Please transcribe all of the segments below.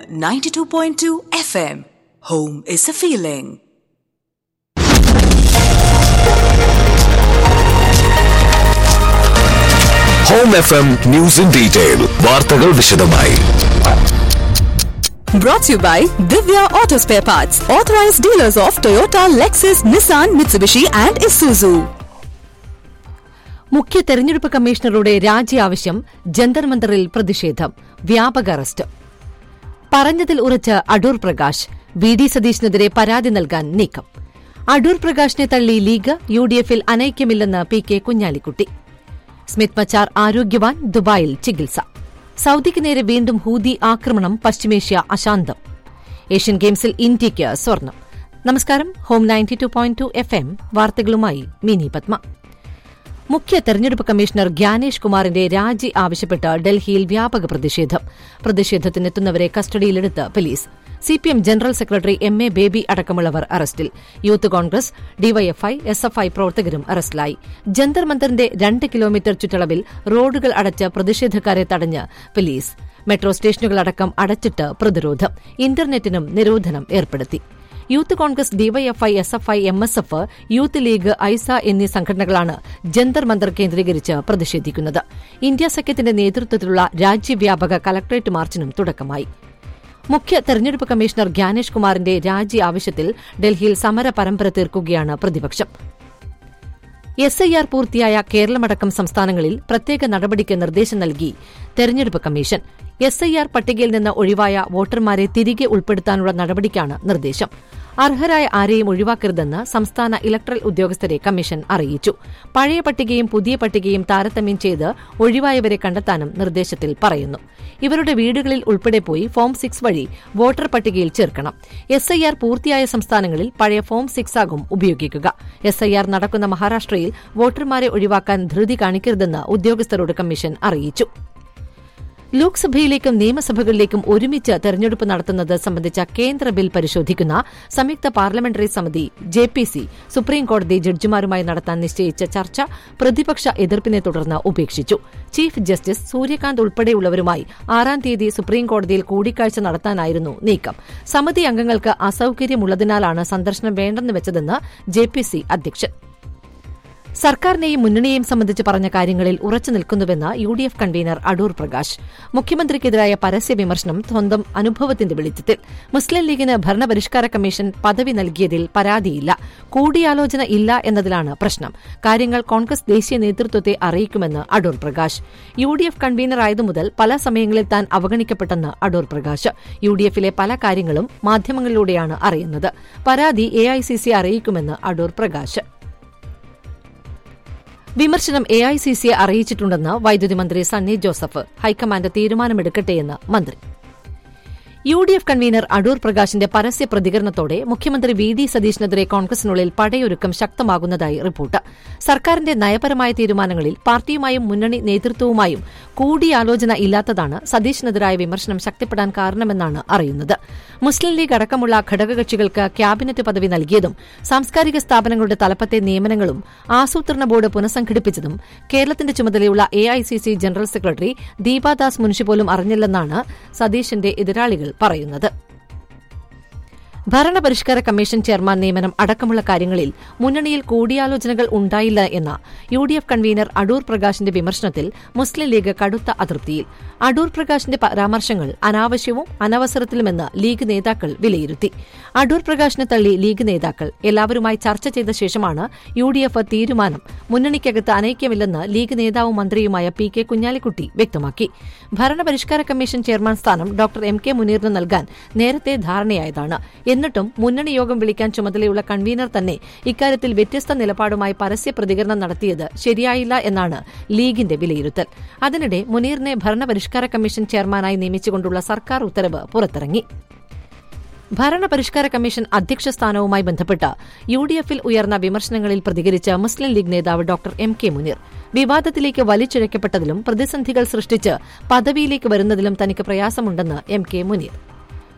92.2 FM. Home is a feeling. Home F M news in detail വാർത്തകൾ വിശദമായി Brought to you by Divya Auto Spare Parts, authorized dealers of Toyota, Lexus, Nissan, Mitsubishi, and Isuzu. മുഖ്യ തെരഞ്ഞെടുപ്പ് കമ്മീഷണറുടെ രാജി ആവശ്യം ജന്തർ മന്ദറിൽ പ്രതിഷേധം വ്യാപക arrest പറഞ്ഞതിൽ ഉറച്ച് അടൂർ പ്രകാശ് വി ഡി സതീശിനെതിരെ പരാതി നൽകാൻ നീക്കം അടൂർ പ്രകാശിനെ തള്ളി ലീഗ് യു ഡി എഫിൽ അനൈക്യമില്ലെന്ന് പി കെ കുഞ്ഞാലിക്കുട്ടി സ്മിത് മച്ചാർ ആരോഗ്യവാൻ ദുബായിൽ ചികിത്സ സൌദിക്ക് നേരെ വീണ്ടും ഹൂതി ആക്രമണം പശ്ചിമേഷ്യ അശാന്തം ഏഷ്യൻ ഗെയിംസിൽ ഇന്ത്യയ്ക്ക് സ്വർണം നമസ്കാരം home ninety two point two F M വാർത്തകളുമായി മിനി പത്മ മുഖ്യ തെരഞ്ഞെടുപ്പ് കമ്മീഷണർ ഗ്യാനേഷ് കുമാറിന്റെ രാജി ആവശ്യപ്പെട്ട് ഡൽഹിയിൽ വ്യാപക പ്രതിഷേധം പ്രതിഷേധത്തിനെത്തുന്നവരെ കസ്റ്റഡിയിലെടുത്ത് police CPM general secretary M A Baby അടക്കമുള്ളവർ അറസ്റ്റിൽ youth Congress DYFI S F I പ്രവർത്തകരും അറസ്റ്റിലായി ജന്തർ മന്ദറിന്റെ രണ്ട് കിലോമീറ്റർ ചുറ്റളവിൽ റോഡുകൾ അടച്ച് പ്രതിഷേധക്കാരെ തടഞ്ഞ് പോലീസ് മെട്രോ സ്റ്റേഷനുകളടക്കം അടച്ചിട്ട് പ്രതിരോധം ഇന്റർനെറ്റിനും നിരോധനം ഏർപ്പെടുത്തി youth Congress DYFI S F I M S F youth league AISA എന്നീ സംഘടനകളാണ് ജന്തർ മന്ദർ കേന്ദ്രീകരിച്ച് പ്രതിഷേധിക്കുന്നത് ഇന്ത്യ സഖ്യത്തിന്റെ നേതൃത്വത്തിലുള്ള രാജ്യവ്യാപക കലക്ടറേറ്റ് മാർച്ചിനും തുടക്കമായി മുഖ്യ തെരഞ്ഞെടുപ്പ് കമ്മീഷണർ ഗ്യാനേഷ് കുമാറിന്റെ രാജി ആവശ്യത്തിൽ ഡൽഹിയിൽ സമര പരമ്പര തീർക്കുകയാണ് പ്രതിപക്ഷം എസ് ഐ ആർ പൂർത്തിയായ കേരളമടക്കം സംസ്ഥാനങ്ങളിൽ പ്രത്യേക നടപടിക്ക് നിർദ്ദേശം നൽകി തെരഞ്ഞെടുപ്പ് കമ്മീഷൻ എസ് ഐ ആർ പട്ടികയിൽ നിന്ന് ഒഴിവായ വോട്ടർമാരെ തിരികെ ഉൾപ്പെടുത്താനുള്ള നടപടിക്കാണ് നിർദ്ദേശം അർഹരായ ആരെയും ഒഴിവാക്കരുതെന്ന് സംസ്ഥാന ഇലക്ട്രൽ ഉദ്യോഗസ്ഥരെ കമ്മീഷൻ അറിയിച്ചു പഴയ പട്ടികയും പുതിയ പട്ടികയും താരതമ്യം ചെയ്ത് ഒഴിവായവരെ കണ്ടെത്താനും നിർദ്ദേശത്തിൽ പറയുന്നു ഇവരുടെ വീടുകളിൽ ഉൾപ്പെടെ പോയി ഫോം സിക്സ് വഴി വോട്ടർ പട്ടികയിൽ ചേർക്കണം എസ് ഐ ആർ പൂർത്തിയായ സംസ്ഥാനങ്ങളിൽ പഴയ ഫോം സിക്സ് ആകും ഉപയോഗിക്കുക എസ് ഐ ആർ നടക്കുന്ന മഹാരാഷ്ട്രയിൽ വോട്ടർമാരെ ഒഴിവാക്കാൻ ധൃതി കാണിക്കരുതെന്ന് ഉദ്യോഗസ്ഥരോട് കമ്മീഷൻ അറിയിച്ചു ലോക്സഭയിലേക്കും നിയമസഭകളിലേക്കും ഒരുമിച്ച് തെരഞ്ഞെടുപ്പ് നടത്തുന്നത് സംബന്ധിച്ച കേന്ദ്ര ബിൽ പരിശോധിക്കുന്ന സംയുക്ത പാർലമെന്ററി സമിതി ജെ പി സി സുപ്രീംകോടതി ജഡ്ജിമാരുമായി നടത്താൻ നിശ്ചയിച്ച ചർച്ച പ്രതിപക്ഷ എതിർപ്പിനെ തുടർന്ന് ഉപേക്ഷിച്ചു ചീഫ് ജസ്റ്റിസ് സൂര്യകാന്ത് ഉൾപ്പെടെയുള്ളവരുമായി ആറാം തീയതി സുപ്രീംകോടതിയിൽ കൂടിക്കാഴ്ച നടത്താനായിരുന്നു നീക്കം സമിതി അംഗങ്ങൾക്ക് അസൌകര്യമുള്ളതിനാലാണ് സന്ദർശനം വേണ്ടെന്ന് വെച്ചതെന്ന് ജെ പി സി അധ്യക്ഷൻ സർക്കാരിനെയും മുന്നണിയെയും സംബന്ധിച്ച് പറഞ്ഞ കാര്യങ്ങളിൽ ഉറച്ചു നിൽക്കുന്നുവെന്ന് U D F convener Adoor Prakash മുഖ്യമന്ത്രിക്കെതിരായ പരസ്യ വിമർശനം സ്വന്തം അനുഭവത്തിന്റെ വെളിച്ചത്തിൽ മുസ്ലിം ലീഗിന് ഭരണപരിഷ്കാര കമ്മീഷൻ പദവി നൽകിയതിൽ പരാതിയില്ല കൂടിയാലോചന ഇല്ല എന്നതിലാണ് പ്രശ്നം കാര്യങ്ങൾ കോൺഗ്രസ് ദേശീയ നേതൃത്വത്തെ അറിയിക്കുമെന്ന് Adoor Prakash U D F കൺവീനറായതു മുതൽ പല സമയങ്ങളിൽ താൻ അവഗണിക്കപ്പെട്ടെന്ന് അടൂർ പ്രകാശ് യു ഡി എഫിലെ പല കാര്യങ്ങളും മാധ്യമങ്ങളിലൂടെയാണ് അറിയുന്നത് പരാതി എ ഐ സി സി അറിയിക്കുമെന്ന് അടൂർ പ്രകാശ് വിമർശനം എ ഐ സി സിയെ അറിയിച്ചിട്ടുണ്ടെന്ന് വൈദ്യുതി മന്ത്രി സണ്ണി ജോസഫ് ഹൈക്കമാൻഡ് തീരുമാനമെടുക്കട്ടെയെന്ന് മന്ത്രി U D F convener Adoor പ്രകാശിന്റെ പരസ്യ പ്രതികരണത്തോടെ മുഖ്യമന്ത്രി വി ഡി സതീശിനെതിരെ കോൺഗ്രസിനുള്ളിൽ പടയൊരുക്കം ശക്തമാകുന്നതായി റിപ്പോർട്ട് സർക്കാരിന്റെ നയപരമായ തീരുമാനങ്ങളിൽ പാർട്ടിയുമായും മുന്നണി നേതൃത്വവുമായും കൂടിയാലോചന ഇല്ലാത്തതാണ് സതീശിനെതിരായ വിമർശനം ശക്തിപ്പെടാൻ കാരണമെന്നാണ് അറിയുന്നത് മുസ്ലിം ലീഗ് അടക്കമുള്ള ഘടകകക്ഷികൾക്ക് ക്യാബിനറ്റ് പദവി നൽകിയതും സാംസ്കാരിക സ്ഥാപനങ്ങളുടെ തലപ്പത്തെ നിയമനങ്ങളും ആസൂത്രണ ബോർഡ് പുനഃസംഘടിപ്പിച്ചതും കേരളത്തിന്റെ ചുമതലയുള്ള A I C C general secretary Deepa Das Munshi പോലും അറിഞ്ഞില്ലെന്നാണ് സതീശന്റെ എതിരാളികൾ പറയുന്നത് ഭരണപരിഷ്കാര കമ്മീഷൻ ചെയർമാൻ നിയമനം അടക്കമുള്ള കാര്യങ്ങളിൽ മുന്നണിയിൽ കൂടിയാലോചനകൾ ഉണ്ടായില്ല എന്ന U D F convener Adoor പ്രകാശിന്റെ വിമർശനത്തിൽ മുസ്ലിം ലീഗ് കടുത്ത അതൃപ്തിയിൽ അടൂർ പ്രകാശിന്റെ പരാമർശങ്ങൾ അനാവശ്യവും അനവസരത്തിലുമെന്ന് ലീഗ് നേതാക്കൾ വിലയിരുത്തി അടൂർ പ്രകാശിനെ തള്ളി ലീഗ് നേതാക്കൾ എല്ലാവരുമായി ചർച്ച ചെയ്ത ശേഷമാണ് യു ഡി എഫ് തീരുമാനം മുന്നണിക്കകത്ത് അനൈക്യമില്ലെന്ന് ലീഗ് നേതാവും മന്ത്രിയുമായ പി കെ കുഞ്ഞാലിക്കുട്ടി വ്യക്തമാക്കി ഭരണപരിഷ്കാര കമ്മീഷൻ ചെയർമാൻ സ്ഥാനം ഡോക്ടർ എം കെ മുനീറിന് നൽകാൻ നേരത്തെ ധാരണയായതാണ് എന്നിട്ടും മുന്നണി യോഗം വിളിക്കാൻ ചുമതലയുള്ള കൺവീനർ തന്നെ ഇക്കാര്യത്തിൽ വ്യത്യസ്ത നിലപാടുമായി പരസ്യ പ്രതികരണം നടത്തിയത് ശരിയായില്ല എന്നാണ് ലീഗിന്റെ വിലയിരുത്തൽ അതിനിടെ മുനീറിനെ ഭരണപരിഷ്കാര കമ്മീഷൻ ചെയർമാനായി നിയമിച്ചുകൊണ്ടുള്ള സർക്കാർ ഉത്തരവ് പുറത്തിറങ്ങി ഭരണപരിഷ്കാര കമ്മീഷൻ അധ്യക്ഷ സ്ഥാനവുമായി ബന്ധപ്പെട്ട് യു ഡി എഫിൽ ഉയർന്ന വിമർശനങ്ങളിൽ പ്രതികരിച്ച മുസ്ലിം ലീഗ് നേതാവ് ഡോക്ടർ എം കെ മുനീർ വിവാദത്തിലേക്ക് വലിച്ചിഴക്കപ്പെട്ടതിലും പ്രതിസന്ധികൾ സൃഷ്ടിച്ച് പദവിയിലേക്ക് വരുന്നതിലും തനിക്ക് പ്രയാസമുണ്ടെന്ന് എം കെ മുനീർ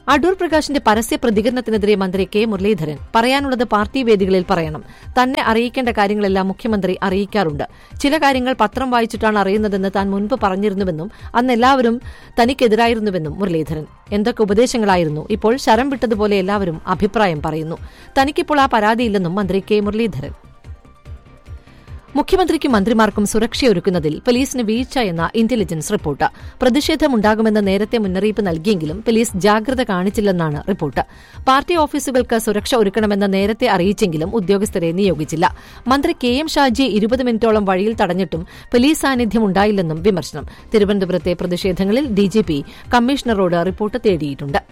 അടൂർ പ്രകാശിന്റെ പരസ്യ പ്രതികരണത്തിനെതിരെ മന്ത്രി കെ മുരളീധരൻ പറയാനുള്ളത് പാർട്ടി വേദികളിൽ പറയണം തന്നെ അറിയിക്കേണ്ട കാര്യങ്ങളെല്ലാം മുഖ്യമന്ത്രി അറിയിക്കാറുണ്ട് ചില കാര്യങ്ങൾ പത്രം വായിച്ചിട്ടാണ് അറിയുന്നതെന്ന് താൻ മുൻപ് പറഞ്ഞിരുന്നുവെന്നും അന്ന് എല്ലാവരും തനിക്കെതിരായിരുന്നുവെന്നും മുരളീധരൻ എന്തൊക്കെ ഉപദേശങ്ങളായിരുന്നു ഇപ്പോൾ ശരം വിട്ടതുപോലെ എല്ലാവരും അഭിപ്രായം പറയുന്നു തനിക്കിപ്പോൾ ആ പരാതിയില്ലെന്നും മന്ത്രി കെ മുരളീധരൻ മുഖ്യമന്ത്രിക്കും മന്ത്രിമാർക്കും സുരക്ഷയൊരുക്കുന്നതിൽ പോലീസിന് വീഴ്ച എന്ന ഇന്റലിജൻസ് റിപ്പോർട്ട് പ്രതിഷേധമുണ്ടാകുമെന്ന് നേരത്തെ മുന്നറിയിപ്പ് നൽകിയെങ്കിലും പോലീസ് ജാഗ്രത കാണിച്ചില്ലെന്നാണ് റിപ്പോർട്ട് പാർട്ടി ഓഫീസുകൾക്ക് സുരക്ഷ ഒരുക്കണമെന്ന് നേരത്തെ അറിയിച്ചെങ്കിലും ഉദ്യോഗസ്ഥരെ നിയോഗിച്ചില്ല മന്ത്രി കെ എം ഷാജി ഇരുപത് മിനിറ്റോളം വഴിയിൽ തടഞ്ഞിട്ടും പോലീസ് സാന്നിധ്യം ഉണ്ടായില്ലെന്നും വിമർശനം തിരുവനന്തപുരത്തെ പ്രതിഷേധങ്ങളിൽ ഡിജിപി കമ്മീഷണറോട് റിപ്പോർട്ട് തേടിയിട്ടുണ്ട്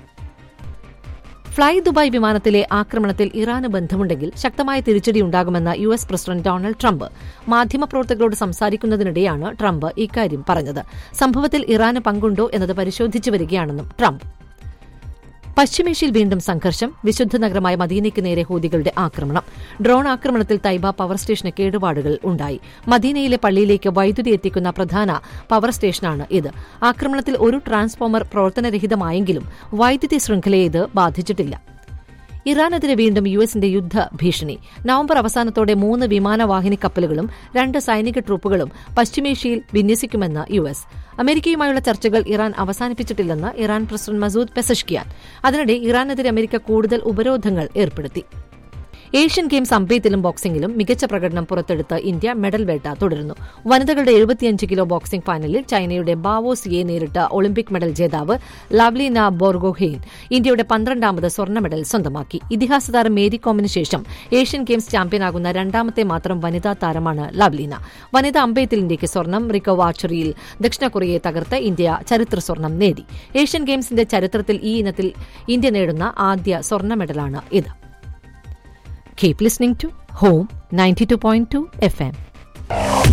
ഫ്ളൈ ദുബായ് വിമാനത്തിലെ ആക്രമണത്തിൽ ഇറാന് ബന്ധമുണ്ടെങ്കിൽ ശക്തമായ തിരിച്ചടിയുണ്ടാകുമെന്ന് U S president Donald Trump മാധ്യമപ്രവർത്തകരോട് സംസാരിക്കുന്നതിനിടെയാണ് ട്രംപ് ഇക്കാര്യം പറഞ്ഞത് സംഭവത്തിൽ ഇറാന് പങ്കുണ്ടോ എന്നത് പരിശോധിച്ചു വരികയാണെന്നും ട്രംപ് പശ്ചിമേഷ്യയിൽ വീണ്ടും സംഘർഷം വിശുദ്ധ നഗരമായ മദീനയ്ക്ക് നേരെ ഹൂതികളുടെ ആക്രമണം ഡ്രോൺ ആക്രമണത്തിൽ തൈബ പവർ സ്റ്റേഷന് കേടുപാടുകൾ ഉണ്ടായി മദീനയിലെ പള്ളിയിലേക്ക് വൈദ്യുതി എത്തിക്കുന്ന പ്രധാന പവർ സ്റ്റേഷനാണ് ഇത് ആക്രമണത്തിൽ ഒരു ട്രാൻസ്ഫോമർ പ്രവർത്തനരഹിതമായെങ്കിലും വൈദ്യുതി ശൃംഖലയെ ഇത് ബാധിച്ചിട്ടില്ല ഇറാനെതിരെ വീണ്ടും യു എസിന്റെ യുദ്ധ ഭീഷണി നവംബർ അവസാനത്തോടെ മൂന്ന് വിമാനവാഹിനി കപ്പലുകളും രണ്ട് സൈനിക ട്രൂപ്പുകളും പശ്ചിമേഷ്യയിൽ വിന്യസിക്കുമെന്ന് യു എസ് അമേരിക്കയുമായുള്ള ചർച്ചകൾ ഇറാൻ അവസാനിപ്പിച്ചിട്ടില്ലെന്ന് ഇറാൻ പ്രസിഡന്റ് മസൂദ് പെസഷ്കിയാൻ അതിനിടെ ഇറാനെതിരെ അമേരിക്ക കൂടുതൽ ഉപരോധങ്ങൾ ഏർപ്പെടുത്തി ഏഷ്യൻ ഗെയിംസ് അമ്പെയ്ത്തിലും ബോക്സിംഗിലും മികച്ച പ്രകടനം പുറത്തെടുത്ത് ഇന്ത്യ മെഡൽ വേട്ട തുടരുന്നു വനിതകളുടെ എഴുപത്തിയഞ്ച് കിലോ ബോക്സിംഗ് ഫൈനലിൽ ചൈനയുടെ ബാവോ സിയെ നേരിട്ട ഒളിമ്പിക് മെഡൽ ജേതാവ് ലാവ്ലീന ബോർഗോഹെയിൻ ഇന്ത്യയുടെ പന്ത്രണ്ടാമത് സ്വർണ്ണ മെഡൽ സ്വന്തമാക്കി ഇതിഹാസ താരം മേരി കോമിന് ശേഷം ഏഷ്യൻ ഗെയിംസ് ചാമ്പ്യനാകുന്ന രണ്ടാമത്തെ മാത്രം വനിതാ താരമാണ് ലാവ്ലീന വനിതാ അമ്പെയ്ത്തിൽ ഇന്ത്യയ്ക്ക് സ്വർണം റിക്കോ ആർച്ചറിയിൽ ദക്ഷിണ കൊറിയയെ തകർത്ത് ഇന്ത്യ ചരിത്ര സ്വർണം നേടി ഏഷ്യൻ ഗെയിംസിന്റെ ചരിത്രത്തിൽ ഈ ഇനത്തിൽ ഇന്ത്യ നേടുന്ന ആദ്യ സ്വർണ്ണ മെഡലാണ് ഇത് Keep listening to Home 92.2 FM.